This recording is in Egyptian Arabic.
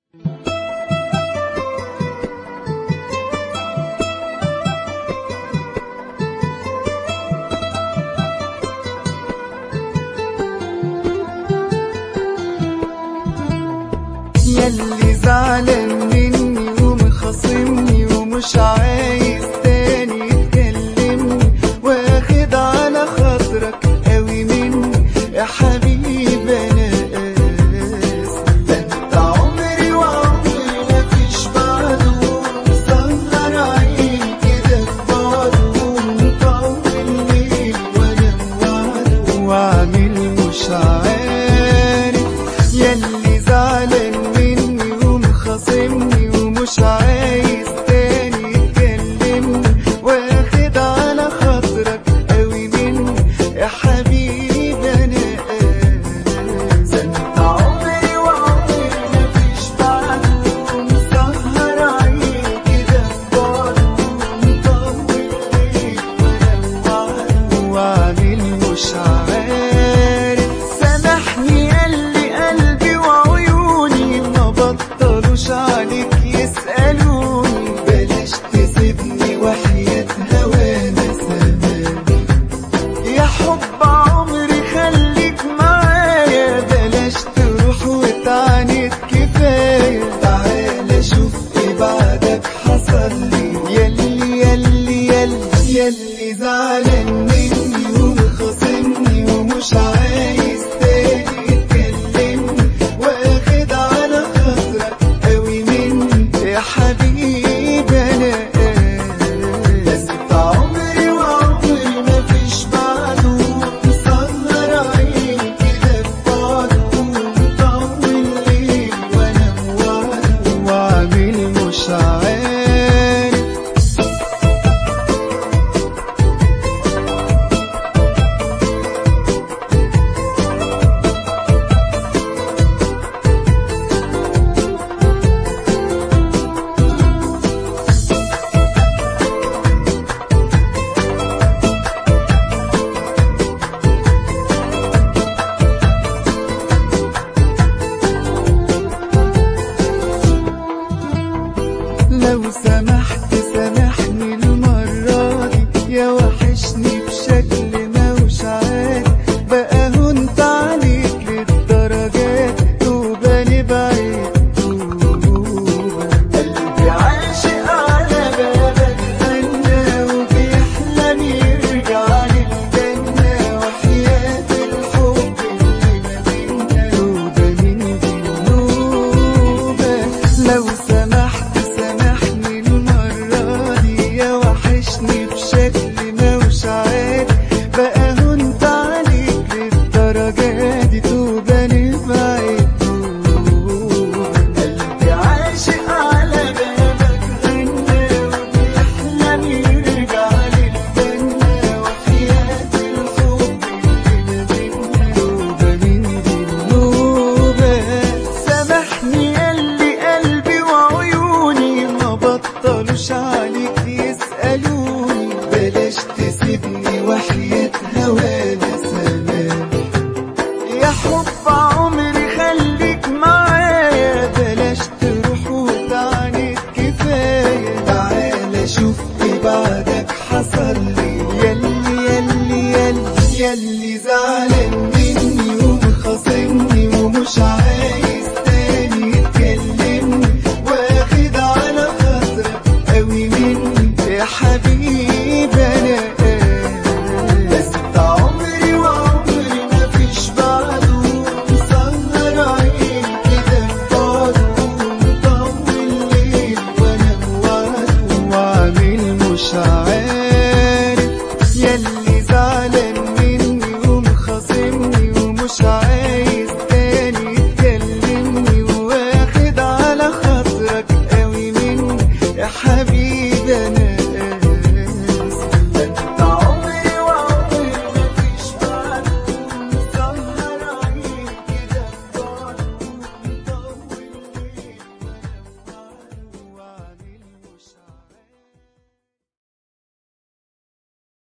ياللي زعلان مني ومخاصمني ومش عايز تاني تكلمني واخد على خاطرك قوي مني يا حبيبي انا اسف ده انت عمري وعمري مفيش بعده مسهر عيني كده في بعضه مطول الليل وانا موعده وعامل مش عارف ياللي زعلان مني ومخاصمني ومش عايز تاني يكلمني واخد على خاطرك قوي مني يا حبيبي انا اسف ده انت عمري وعمري مفيش بعده مسهر عيني كده في بعضه مطول الليل وانا موعده وعامل مش عارف سامحني قلبي قلبي وعيوني ما بطلوش عليك يسألوني بلاش تسيبني وحياة هوانا سماك يا حب عمري خليك معايا بلاش تروح وتعاند كفاية تعالى شوف ايه بعدك حصل لي ياللي ياللي ياللي ياللي زعلان مني ومخاصمني ومش عايز تاني يتكلمني واخد على خاطرك قوي مني يا حبيبي انا بس انت عمري وعمري مفيش بعده مسهر عيني كده في بعضه مطول الليل وانا موعده وعامل مش عارف لو سمحت سامحني المرة دي يا وحشني بشكل موش عادي بقى هنت عليك للدرجات توبة نبعد توبة قلبي عاشق على بابك غنى وبيحلم يرجع للجنة وحياة الحب اللي ما بينا توبة من ذنوبة لو سمحت سامحني المرة دي يا وحشني بشكل موش عادي بقى هنت عليك للدرجة دي توبة نبعد توبة قلبي عاشق على بابك غنى وبيحلم يرجع للجنة وحياة الحب اللي ما بينا توبة من ذنوبة سامحني قلبي قلبي وعيوني ما بطلوش عليك يسألوني بلاش تسيبني وحياة هوانا سلام يا حب عمري خليك معايا بلاش تروح وتعاند كفاية تعالى شوف ايه بعدك حصل لي ياللي ياللي ياللي ياللي زعلان مني ومخاصمني ومش عايز تاني يتكلمني واخد على خاطرك قوي مني يا حبيبي انا بس انت عمري وعمري مفيش بعده مسهر عيني كده في بعضه مطول الليل وانا موعده وعامل مش عارف ياللي زعلان مني ومخاصمني ومش عارف